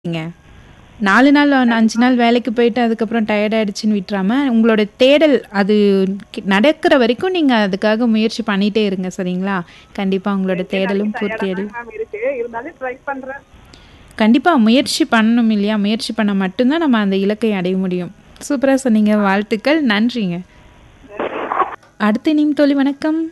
ங்க. 4 நாள், 5 நாள் வேலைக்கு போயிட்டு அதுக்கப்புறம் டயர்ட் ஆயிடுச்சுன்னு விட்டுறாம, உங்களோட தேடல் அது கி நடக்கிற வரைக்கும் நீங்க அதுக்காக முயற்சி பண்ணிட்டே இருங்க சரிங்களா? கண்டிப்பா உங்களோட தேடலும் பூர்த்தி டயர்டா அடையும். தான் மேம் இருக்கு. இருந்தாலும் ட்ரை பண்றேன். கண்டிப்பா முயற்சி பண்ணணும் இல்லையா? முயற்சி பண்ணா மட்டும் தான் நம்ம அந்த இலக்கை அடைய முடியும். சூப்பரா சொன்னீங்க. வாழ்த்துக்கள். நன்றிங்க. அடுத்த இனியும் தோழி வணக்கம்.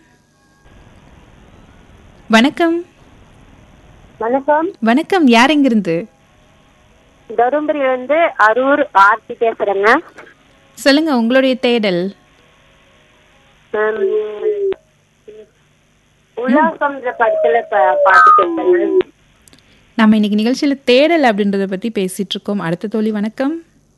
வணக்கம். வணக்கம் வணக்கம். யார் எங்கிருந்து? தருமபுரியில இருந்து அரூர் ஆர்த்தி பேசுறேங்க சொல்லுங்க உங்களுடைய தேடல். ஹம், உல்லாசம்ன்ற படத்துல ப- பாட்டு கேட்டேங்க நம்ம இன்னைக்கு நிகழ்ச்சியில தேடல் அப்படின்றத பத்தி பேசிட்டு இருக்கோம். அடுத்த தோழி வணக்கம்.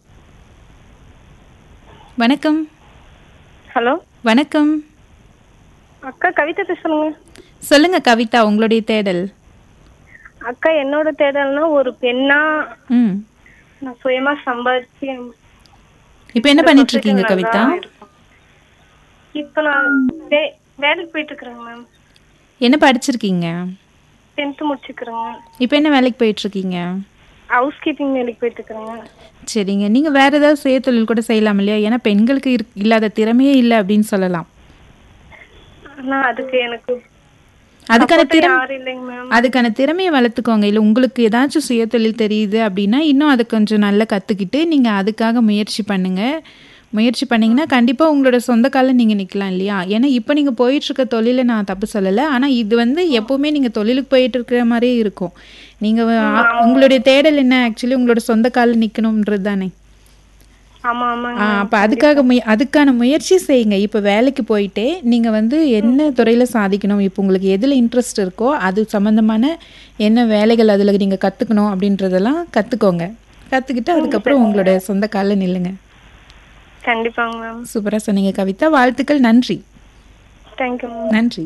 வணக்கம். ஹலோ வணக்கம். அக்கா கவிதா பேசுறேங்க சொல்லுங்க கவிதா உங்களுடைய தேடல். அக்கா என்னோட தேடல்னா ஒரு பெண்ணா ம். நான் சுயமா சம்பாதிச்சு இப்போ என்ன பண்ணிட்டு இருக்கீங்க கவிதா? இப்போ நான் வே- வேலைக்கு போயிட்டு இருக்கிறேங்க மேம் என்ன படிச்சிருக்கீங்க? டென்த்து முடிச்சுக்கிறேங்க இப்போ என்ன வேலைக்கு போயிட்டு இருக்கீங்க? ஹவுஸ் கீப்பிங் வேலைக்கு போயிட்டு இருக்கிறேங்க சரிங்க. நீங்க வேற ஏதாவது சுயதொழில் கூட செய்யலாம் இல்லையா? ஏன்னா பெண்களுக்கு இருக்- இல்லாத திறமையே இல்லை அப்படின்னு சொல்லலாம். ஆனா அதுக்கு எனக்கு அதுக்கான support திறமை யாரும் இல்லைங்க மேம் அதுக்கான திறமையை வளர்த்துக்கோங்க. இல்லை உங்களுக்கு ஏதாச்சும் சுயதொழில் தெரியுது அப்படின்னா இன்னும் அதை கொஞ்சம் நல்லா கற்றுக்கிட்டு நீங்கள் அதுக்காக முயற்சி பண்ணுங்க. முயற்சி பண்ணீங்கன்னா கண்டிப்பாக உங்களோட சொந்த காலில் நீங்கள் நிற்கலாம் இல்லையா? ஏன்னா இப்போ நீங்கள் போயிட்டுருக்க தொழிலை நான் தப்பு சொல்லலை. ஆனால் இது வந்து எப்போவுமே நீங்கள் தொழிலுக்கு போயிட்டு இருக்கிற மாதிரியே இருக்கும். நீங்கள் உங்களுடைய தேடல் என்ன ஆக்சுவலி உங்களோட சொந்த காலில் நிற்கணுன்றது தானே? ஆமா ஆமாங்க ஆ அப்போ அதுக்காக முய அதுக்கான முயற்சி செய்யுங்க. இப்போ வேலைக்கு போயிட்டே நீங்கள் வந்து என்ன துறையில் சாதிக்கணும் இப்போ உங்களுக்கு எதில் இன்ட்ரெஸ்ட் இருக்கோ அது சம்மந்தமான என்ன வேலைகள் அதில் நீங்கள் கற்றுக்கணும் அப்படின்றதெல்லாம் கற்றுக்கோங்க. கற்றுக்கிட்டு அதுக்கப்புறம் உங்களோட சொந்த காலில் நில்லுங்க. கண்டிப்பாங்க மேம் சூப்பராக சொன்னீங்க கவிதா. வாழ்த்துக்கள். நன்றி. தேங்க்யூ மேம் நன்றி.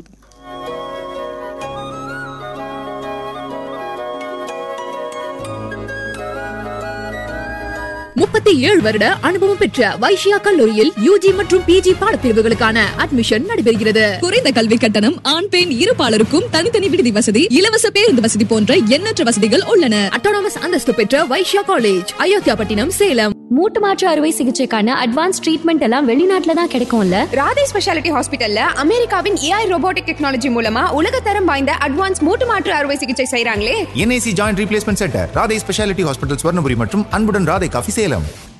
முப்பத்தி ஏழு வருட அனுபவம் பெற்ற வைஷ்யா கல்லூரியில் யூஜி மற்றும் பிஜி பாடப்பிரிவுகளுக்கான அட்மிஷன் நடைபெறுகிறது குறைந்த கல்வி கட்டணம் ஆண் பெண் இருபாலருக்கும் தனித்தனி விடுதி வசதி இலவச பேருந்து வசதி போன்ற எண்ணற்ற வசதிகள் உள்ளன அட்டானமஸ் அந்தஸ்து பெற்ற வைஷ்யா காலேஜ் அயோத்தியாபட்டினம் சேலம் மூட்டு மாற்று அறுவை சிகிச்சைக்கான அட்வான்ஸ் ட்ரீட்மெண்ட் எல்லாம் வெளிநாட்டுல தான் கிடைக்கும்ல ராதே ஸ்பெஷாலிட்டி ஹாஸ்பிட்டல்ல அமெரிக்காவின் ஏஐ ரோபோட்டிக் டெக்னாலஜி மூலமா உலகத்தரம் வாய்ந்த அட்வான்ஸ் மூட்டு மாற்று அறுவை சிகிச்சை செய்றாங்களே NIC joint replacement centre Radhai speciality hospital Swarnapuri மற்றும் அன்புடன் ராதை காஃபி சேலம்